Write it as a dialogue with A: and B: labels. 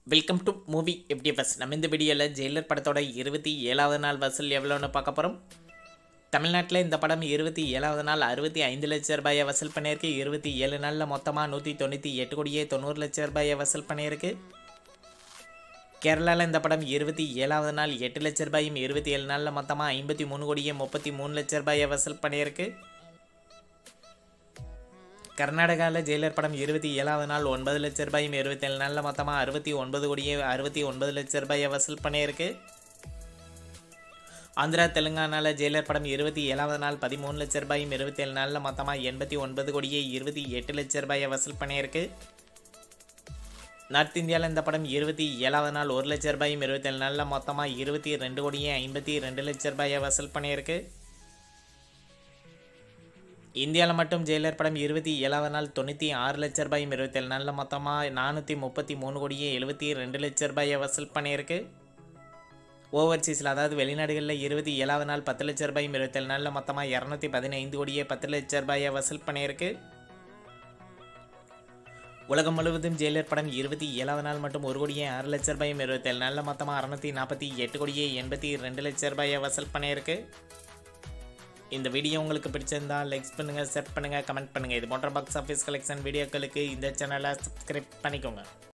A: welcome to movie FDFS நம்ம இந்த வீடியோவில் ஜெயிலர் படத்தோட இருபத்தி ஏழாவது நாள் வசூல் எவ்வளோன்னு பார்க்க போகிறோம் தமிழ்நாட்டில் இந்த படம் இருபத்தி ஏழாவது நாள் அறுபத்தி ஐந்து லட்ச ரூபாயை வசூல் பண்ணியிருக்கு இருபத்தி ஏழு நாளில் மொத்தமாக நூற்றி தொண்ணூற்றி எட்டு கோடியே தொண்ணூறு லட்ச ரூபாயை வசூல் பண்ணியிருக்கு கேரளாவில் இந்த படம் இருபத்தி ஏழாவது நாள் எட்டு லட்ச ரூபாயும் இருபத்தி ஏழு நாளில் மொத்தமாக ஐம்பத்தி மூணு கோடியே முப்பத்தி மூணு லட்ச ரூபாயை வசூல் பண்ணியிருக்கு கர்நாடகாவில் ஜெயிலர் படம் இருபத்தி ஏழாவது நாள் ஒன்பது லட்ச ரூபாயும் இருபத்தேழு நாளில் மொத்தமாக அறுபத்தி ஒன்பது கோடியே அறுபத்தி ஒன்பது லட்ச ரூபாயை வசூல் பண்ணியிருக்கு ஆந்திரா தெலுங்கானாவில் ஜெயிலர் படம் இருபத்தி ஏழாவது நாள் பதிமூணு லட்ச ரூபாயும் இருபத்தேழு நாளில் மொத்தமாக எண்பத்தி ஒன்பது கோடியே இருபத்தி எட்டு லட்ச ரூபாயை வசூல் பண்ணியிருக்கு நார்த் இந்தியாவில் இந்த படம் இருபத்தி ஏழாவது நாள் ஒரு லட்ச ரூபாயும் இருபத்தேழு நாளில் மொத்தமாக இருபத்தி ரெண்டு கோடியே ஐம்பத்தி ரெண்டு லட்ச ரூபாயை வசூல் பண்ணியிருக்கு இந்தியாவில் மட்டும் ஜெயிலர் படம் இருபத்தி ஏழாவது நாள் தொண்ணூற்றி ஆறு லட்ச ரூபாயும் இருபத்தேழு நாளில் மொத்தமாக நானூற்றி முப்பத்தி மூணு கோடியே எழுபத்தி ரெண்டு லட்ச ரூபாயை வசூல் பண்ணியிருக்கு ஓவர்சீஸில் அதாவது வெளிநாடுகளில் இருபத்தி ஏழாவது நாள் பத்து லட்ச ரூபாயும் இருபத்தேழு நாளில் மொத்தமாக இரநூத்தி பதினைந்து கோடியே பத்து லட்ச ரூபாயை வசூல் பண்ணியிருக்கு உலகம் முழுவதும் ஜெயிலர் படம் இருபத்தி ஏழாவது நாள் மட்டும் ஒரு கோடியே ஆறு லட்ச ரூபாயும் இருபத்தேழு நாளில் மொத்தமாக அறுநூற்றி நாற்பத்தி எட்டு கோடியே எண்பத்தி ரெண்டு லட்ச ரூபாயை வசூல் பண்ணியிருக்கு இந்த வீடியோ உங்களுக்கு பிடிச்சிருந்தா லைக்ஸ் பண்ணுங்கள் ஷேர் பண்ணுங்கள் கமெண்ட் பண்ணுங்கள் இது போன்ற பாக்ஸ் ஆஃபீஸ் கலெக்ஷன் வீடியோக்களுக்கு இந்த சேனலை சப்ஸ்கிரைப் பண்ணிக்கோங்க